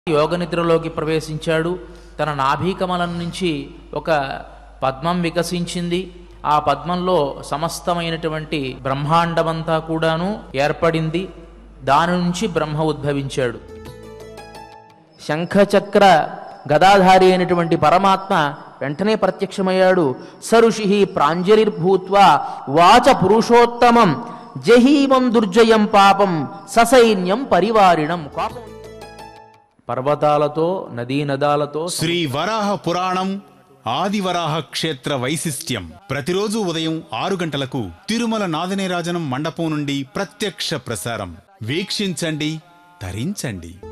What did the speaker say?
యోగనిద్రలోకి ప్రవేశించాడు తన నాభీకమలం నుంచి ఒక పద్మం వికసించింది ఆ పద్మంలో సమస్తమైనటువంటి బ్రహ్మాండమంతా కూడాను ఏర్పడింది దాని నుంచి బ్రహ్మ ఉద్భవించాడు శంఖచక్ర గదాధారి అయినటువంటి పరమాత్మ వెంటనే ప్రత్యక్షమయ్యాడు సరుషి ప్రాంజలిర్భూత్వా వాచ పురుషోత్తమం జహీమం దుర్జయం పాపం ససైన్యం పరివారిణం కోపం పర్వతాలతో నదీ నదాలతో శ్రీ వరాహ పురాణం ఆదివరాహ క్షేత్ర వైశిష్ట్యం ప్రతిరోజు ఉదయం ఆరు గంటలకు తిరుమల నాదనేరాజనం మండపం నుండి ప్రత్యక్ష ప్రసారం వీక్షించండి తరించండి